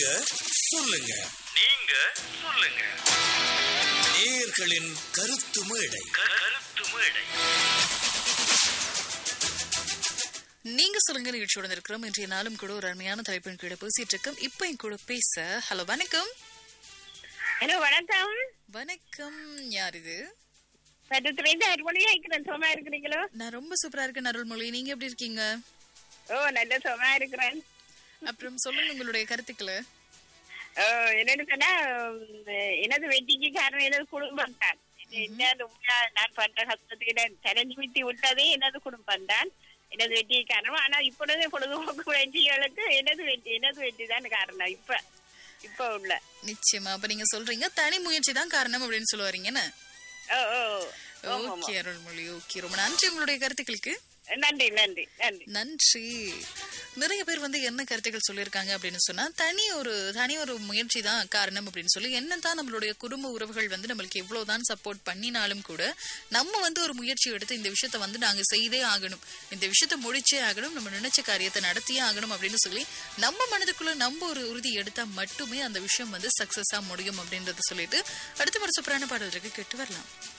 சொல்லுங்க நீங்க சொல்லுங்க நேயர்களின் கருத்து மேடை கருத்து மேடை நீங்க சொல்லுங்க நிகழ்ச்சியோட இருக்கிறோம் இன்றைய நாளும் கூட ஒரு அருமையான தலைப்பின் கீழே பேசிட்டு இருக்கோம் இப்ப என் கூட பேச ஹலோ வணக்கம் ஹலோ வணக்கம் வணக்கம் யார் இது பட்டத்துலேருந்து அருமொழியா இருக்கிறேன் சுகமா இருக்கிறீங்களோ நான் ரொம்ப சூப்பரா இருக்கேன் அருள்மொழி நீங்க எப்படி இருக்கீங்க ஓ நல்ல சுகமா இருக்கிறேன் அப்புறம் சொல்லுங்க உங்களுடைய கருத்துக்களை ஓ என்னன்னு சொன்னா உம், எனது வெட்டிக்கு காரணம் எனது குடும்பம் தான் என்னது உண்மையா நான் பண்ற கஷ்டத்துக்கு நான் தெரிஞ்சு விட்டு விட்டதே எனது குடும்பம் தான் எனது வெட்டிக்கு காரணம் ஆனா இப்பொழுது பொழுதுபோக்கு வெட்டிகளுக்கு எனது வெட்டி எனது வெட்டி தான் காரணம் இப்ப இப்ப உள்ள நிச்சயமா அப்ப நீங்க சொல்றீங்க தனி முயற்சி தான் காரணம் அப்படின்னு சொல்ல வரீங்கன்னு ஓ ஓ ஆமா, ஆமா. ஓகே அருள்மொழி ஓகே ரொம்ப நன்றி உங்களுடைய கருத்துக்களுக்கு நன்றி நன்றி நன்றி நன்றி நிறைய பேர் வந்து என்ன கருத்துக்கள் சொல்லியிருக்காங்க அப்படின்னு சொன்னா தனி ஒரு தனி ஒரு முயற்சி தான் காரணம் அப்படின்னு சொல்லி என்னதான் நம்மளுடைய குடும்ப உறவுகள் வந்து நம்மளுக்கு எவ்வளவுதான் சப்போர்ட் பண்ணினாலும் கூட நம்ம வந்து ஒரு முயற்சி எடுத்து இந்த விஷயத்த வந்து நாங்க செய்தே ஆகணும் இந்த விஷயத்த முடிச்சே ஆகணும் நம்ம நினைச்ச காரியத்தை நடத்தியே ஆகணும் அப்படின்னு சொல்லி நம்ம மனதுக்குள்ள நம்ம ஒரு உறுதி எடுத்தா மட்டுமே அந்த விஷயம் வந்து சக்சஸா முடியும் அப்படின்றத சொல்லிட்டு அடுத்த ஒரு சூப்பரான பாடல் இருக்கு கேட்டு வரலாம்